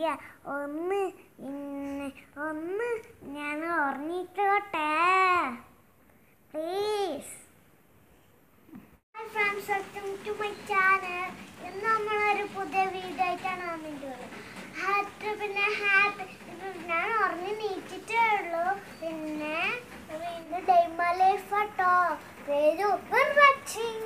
ഒന്ന് ഇന്ന് ഒന്ന് ഞാൻ ഉറങ്ങിക്കോട്ടെ please friends welcome to my channel ഇന്ന് നമ്മളൊരു പുതിയ വീഡിയോ ആയിട്ടാണ് വന്നിട്ടുള്ളത് ഹാപ്പി പിന്നെ ഹാപ്പി ഞാൻ ഉറങ്ങി നീച്ചിട്ടേ ഉള്ളൂ പിന്നെ വീണ്ടും ഡൈമ ലൈഫ് കേട്ടോ പേര് വാച്ചിങ്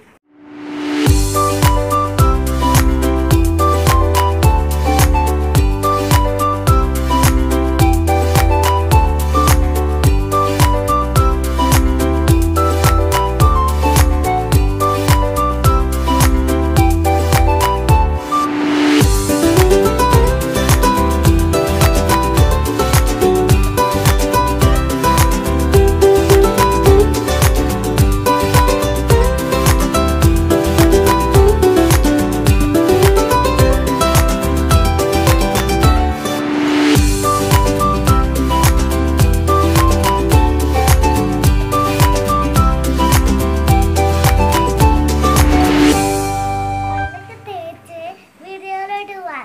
പല്ലൊക്കെ തേച്ച് വീഡിയോയിലോട്ട് പോവാം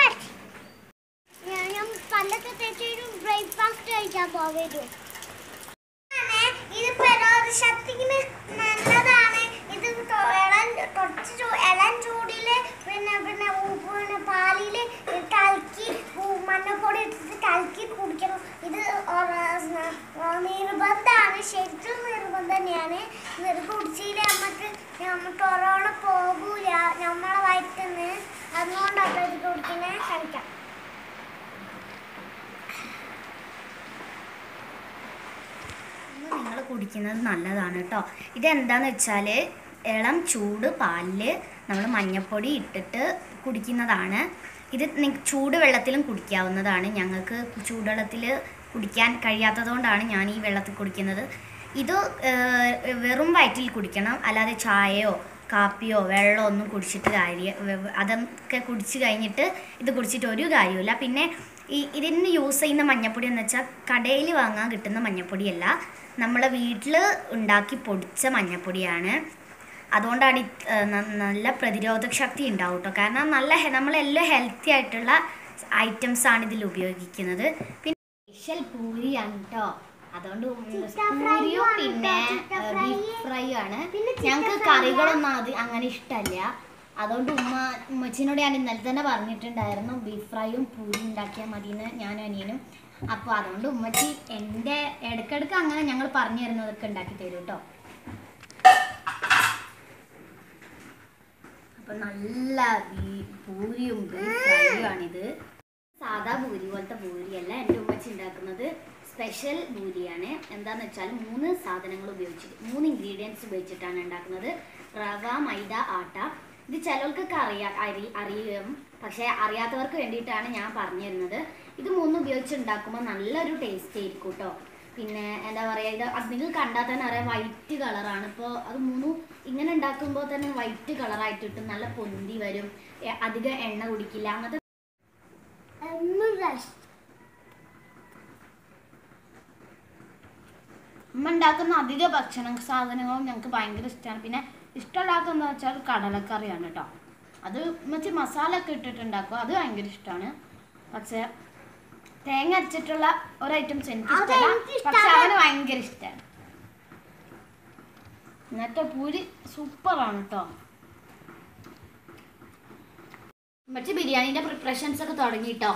ഞാൻ ഞാൻ പല്ലൊക്കെ തേച്ച് ബ്രേക്ക്ഫാസ്റ്റ് കഴിക്കാൻ പോവരും ഇത് പ്രതിരോധ ശക്തിക്ക് നല്ലതാണ് ഇത് തൊ- ഇളം കുറച്ച് ചൂ- ഇളം ചൂടില് പിന്നെ പിന്നെ ഉപ്പ് പിന്നെ പാലില് കലക്കി ഉ- മഞ്ഞപ്പൊടി ഇട്ടിട്ട് കലക്കി കുടിക്കണം ഇത് ഒറ- ന- നിർബന്ധമാണ് ശരിക്കും നിർബന്ധം തന്നെയാണ് ഇത് കുടിച്ചില്ല നമുക്ക് നമുക്ക് കൊറോണ പോകൂല നമ്മളെ വയറ്റുന്ന് അതുകൊണ്ടാണ് ഇത് കുടിക്കണേ കഴിക്കാം നിങ്ങൾ കുടിക്കുന്നത് നല്ലതാണ് കേട്ടോ ഇതെന്താന്ന് വെച്ചാൽ ഇളം ചൂട് പാലിൽ നമ്മൾ മഞ്ഞപ്പൊടി ഇട്ടിട്ട് കുടിക്കുന്നതാണ് ഇത് നി- ചൂട് വെള്ളത്തിലും കുടിക്കാവുന്നതാണ് ഞങ്ങൾക്ക് ചൂടുവെള്ളത്തിൽ കുടിക്കാൻ കഴിയാത്തതുകൊണ്ടാണ് ഞാൻ ഈ വെള്ളത്തിൽ കുടിക്കുന്നത് ഇത് ഏർ, വെറും വയറ്റിൽ കുടിക്കണം അല്ലാതെ ചായയോ കാപ്പിയോ വെള്ളമോ ഒന്നും കുടിച്ചിട്ട് കാര്യം വെ- അതൊക്കെ കുടിച്ച് കഴിഞ്ഞിട്ട് ഇത് കുടിച്ചിട്ട് ഒരു കാര്യമില്ല പിന്നെ ഈ ഇതിന് യൂസ് ചെയ്യുന്ന മഞ്ഞപ്പൊടി എന്ന് വെച്ചാൽ കടയിൽ വാങ്ങാൻ കിട്ടുന്ന മഞ്ഞപ്പൊടിയല്ല നമ്മളെ വീട്ടിൽ ഉണ്ടാക്കി പൊടിച്ച മഞ്ഞപ്പൊടിയാണ് അതുകൊണ്ടാണ് ഇത്, ഏർ, ന- നല്ല പ്രതിരോധക ശക്തി ഉണ്ടാവും കേട്ടോ കാരണം നല്ല ഹെ- നമ്മളെല്ലാം ഹെൽത്തി ആയിട്ടുള്ള ഐറ്റംസ് ആണ് ഇതിൽ ഉപയോഗിക്കുന്നത് പിന്നെ സ്പെഷ്യൽ പൂരിയാണ് കേട്ടോ അതുകൊണ്ട് Chicken fry പൂരിയും ആണ് പിന്നെ ട്ടോ, chicken fry. ബീഫ് ഫ്രൈ ആണ് പിന്നെ chicken ഞങ്ങൾക്ക് fry കറികളൊന്നും അത് അങ്ങനെ ഇഷ്ടമല്ല അതുകൊണ്ട് ഉമ്മ ഉമ്മച്ചിനോട് ഞാൻ ഇന്നലെ തന്നെ പറഞ്ഞിട്ടുണ്ടായിരുന്നു ബീഫ് ഫ്രൈയും പൂരി ഉണ്ടാക്കിയാൽ മതിയെന്ന് ഞാനും അനിയനും അപ്പോൾ അതുകൊണ്ട് ഉമ്മച്ചി എൻ്റെ ഇടയ്ക്കിടയ്ക്ക് അങ്ങനെ ഞങ്ങൾ പറഞ്ഞു തരുന്നതൊക്കെ ഉണ്ടാക്കി തരും കേട്ടോ അപ്പോൾ നല്ല ബീ- പൂരിയും ബീഫ് ഫ്രൈയും ആണിത് സാധാ പൂരി പോലത്തെ പൂരിയല്ല എൻ്റെ ഉമ്മച്ചി ഉണ്ടാക്കുന്നത് സ്പെഷ്യൽ പൂരിയാണ് എന്താന്ന് വെച്ചാൽ മൂന്ന് സാധനങ്ങൾ ഉപയോഗിച്ചിട്ട് മൂന്ന് ഇൻഗ്രീഡിയൻസ് ഉപയോഗിച്ചിട്ടാണ് ഉണ്ടാക്കുന്നത് റവ മൈദ ആട്ട ഇത് ചിലർക്കൊക്കെ അറിയാം അരി അറിയും പക്ഷേ അറിയാത്തവർക്ക് വേണ്ടിയിട്ടാണ് ഞാൻ പറഞ്ഞു തരുന്നത് ഇത് മൂന്ന് ഉപയോഗിച്ച് ഉണ്ടാക്കുമ്പോൾ നല്ലൊരു ടേസ്റ്റ് ആയിരിക്കും കേട്ടോ പിന്നെ എന്താ പറയുക ഇത് അത് നിങ്ങൾ കണ്ടാൽ തന്നെ അറിയാം വൈറ്റ് കളറാണ് ഇപ്പോൾ അത് മൂന്നും ഇങ്ങനെ ഉണ്ടാക്കുമ്പോൾ തന്നെ വൈറ്റ് കളറായിട്ട് കിട്ടും നല്ല പൊന്തി വരും എ- അധികം എണ്ണ കുടിക്കില്ല അങ്ങനത്തെ എന്നും രസം ഉമ്മ ഉണ്ടാക്കുന്ന അധിക ഭക്ഷണ സാധനങ്ങളും ഞങ്ങൾക്ക് ഭയങ്കര ഇഷ്ടമാണ് പിന്നെ ഇഷ്ടമല്ലാത്തതെന്ന് വെച്ചാൽ കടലക്കറിയാണ് കേട്ടോ അത് മറ്റേ മസാല ഒക്കെ ഇട്ടിട്ടുണ്ടാക്കും അത് ഭയങ്കര ഇഷ്ടമാണ് പക്ഷേ തേങ്ങ അരച്ചിട്ടുള്ള ഒരു ഐറ്റംസ് എനിക്ക് അത് ഇഷ്ടമല്ല എനിക്ക് പക്ഷെ ഇഷ്ടാണ്. അവന് ഭയങ്കര ഇഷ്ടമാണ് ഇന്നത്തെ പൂരി സൂപ്പറാണ് കേട്ടോ മറ്റേ ബിരിയാണീൻ്റെ പ്രിപ്പറേഷൻസ് ഒക്കെ തുടങ്ങി കേട്ടോ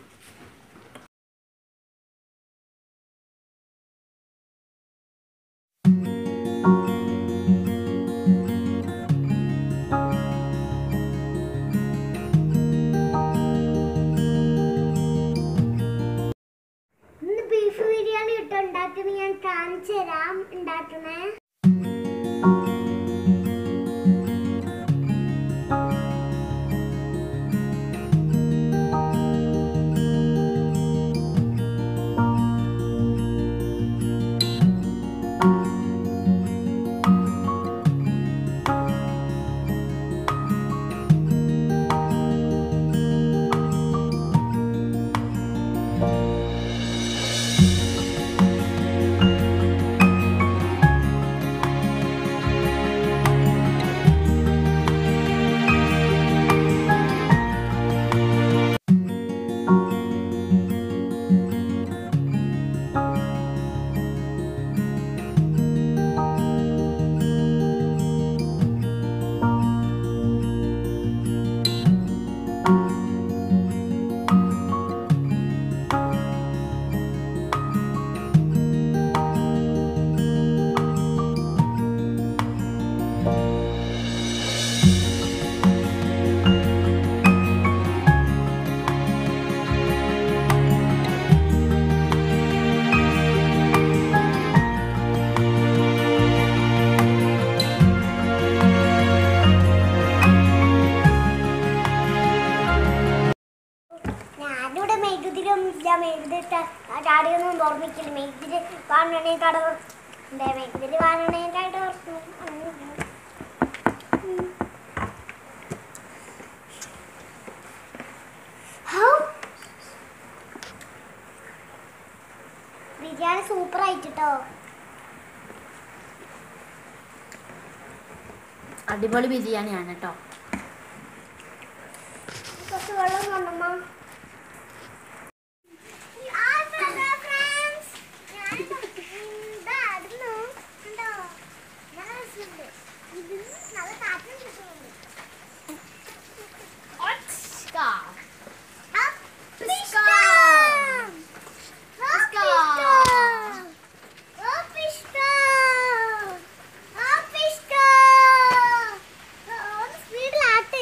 ഇന്ന് ബീഫ് ബിരിയാണി ഇട്ട് ഉണ്ടാക്കുന്നത് ഞാൻ കാണിച്ചു തരാം ഉണ്ടാക്കണേ വാഴണേക്കാട് ഇതിൽ വാഴണേക്കാട് ബിരിയാണി സൂപ്പർ ആയിട്ടോ അടിപൊളി ബിരിയാണിയാണ് കേട്ടോ കുറച്ച് വെള്ളം കൊണ്ടമ്മ സ്പീഡിലാട്ടെ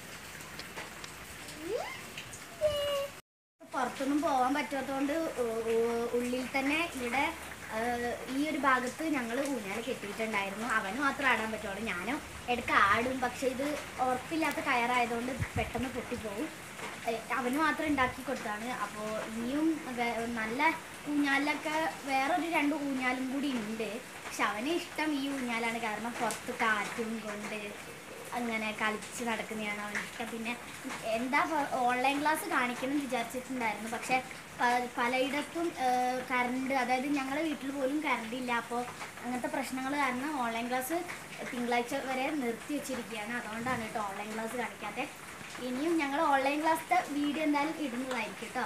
പുറത്തൊന്നും പോകാൻ പറ്റാത്തതുകൊണ്ട് ഉ- ഉ- ഉള്ളിൽ തന്നെ ഇവിടെ ആ, ഈ ഒരു ഭാഗത്ത് ഞങ്ങൾ ഊഞ്ഞാൽ കെട്ടിയിട്ടുണ്ടായിരുന്നു അവന് മാത്രം ആടാൻ പറ്റുള്ളൂ ഞാനും ഇടയ്ക്ക് ആടും പക്ഷെ ഇത് ഉറപ്പില്ലാത്ത കയറായതുകൊണ്ട് പെട്ടെന്ന് പൊട്ടിപ്പോവും ഏ, അവന് മാത്രം ഉണ്ടാക്കി കൊടുത്താണ് അപ്പോൾ ഇനിയും വേ- നല്ല ഊഞ്ഞാലിലൊക്കെ വേറൊരു രണ്ട് ഊഞ്ഞാലും കൂടി ഉണ്ട് പക്ഷെ അവന് ഇഷ്ടം ഈ ഊഞ്ഞാലാണ് കാരണം പുറത്ത് കാറ്റും കൊണ്ട് അങ്ങനെ കളിച്ച് നടക്കുന്നതാണ് അവന് ഇഷ്ടം പിന്നെ എന്താ ഓൺലൈൻ ക്ലാസ് കാണിക്കണം എന്ന് വിചാരിച്ചിട്ടുണ്ടായിരുന്നു പക്ഷെ പ- പലയിടത്തും കറണ്ട് അതായത് ഞങ്ങളുടെ വീട്ടിൽ പോലും കറണ്ട് ഇല്ല അപ്പോൾ അങ്ങനത്തെ പ്രശ്നങ്ങൾ കാരണം ഓൺലൈൻ ക്ലാസ് തിങ്കളാഴ്ച വരെ നിർത്തി വെച്ചിരിക്കുകയാണ് അതുകൊണ്ടാണ് കേട്ടോ ഓൺലൈൻ ക്ലാസ് കാണിക്കാത്തത് ഇനിയും ഞങ്ങൾ ഓൺലൈൻ ക്ലാസ്സിൻ്റെ വീഡിയോ എന്തായാലും ഇടുന്നതായിരിക്കും കേട്ടോ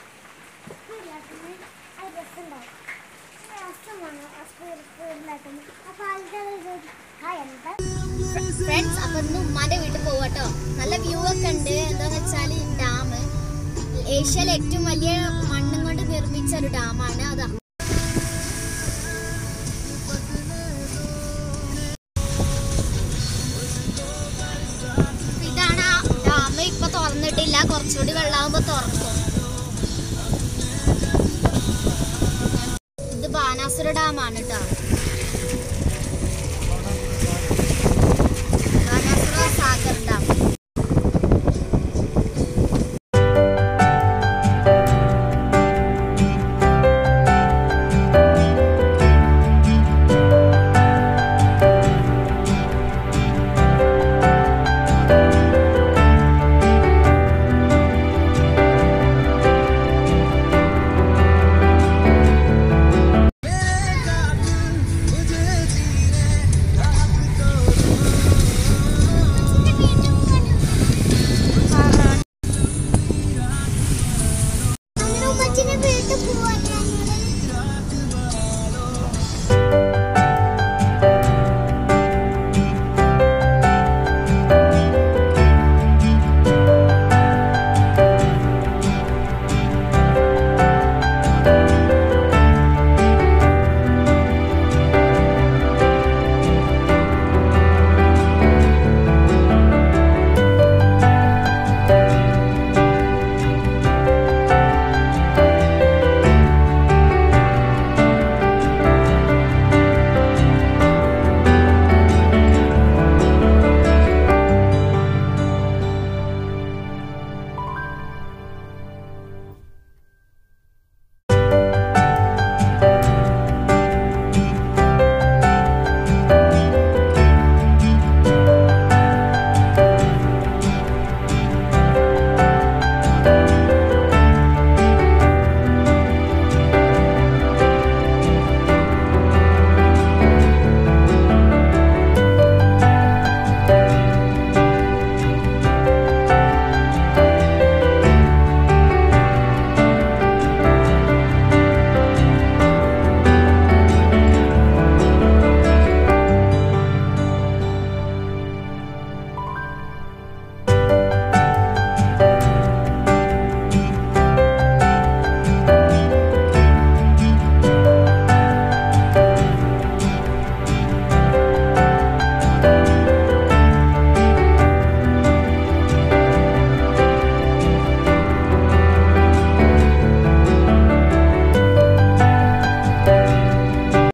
ഫ്രണ്ട്സ് അപ്പൊ ഇന്ന് ഉമ്മാന്റെ വീട്ടിൽ പോവാട്ടോ നല്ല വ്യൂ ഒക്കെ ഉണ്ട് എന്താന്ന് വെച്ചാല് ഡാം ഏഷ്യയിലെ ഏറ്റവും വലിയ മണ്ണും കൊണ്ട് നിർമ്മിച്ച ഒരു ഡാമാണ് അത് ഇതാണ് ആ ഡാം ഇപ്പൊ തുറന്നിട്ടില്ല കുറച്ചുകൂടി വെള്ളമാകുമ്പോ തുറക്കും ഇത് ബാനാസുര ഡാമാണ് കേട്ടോ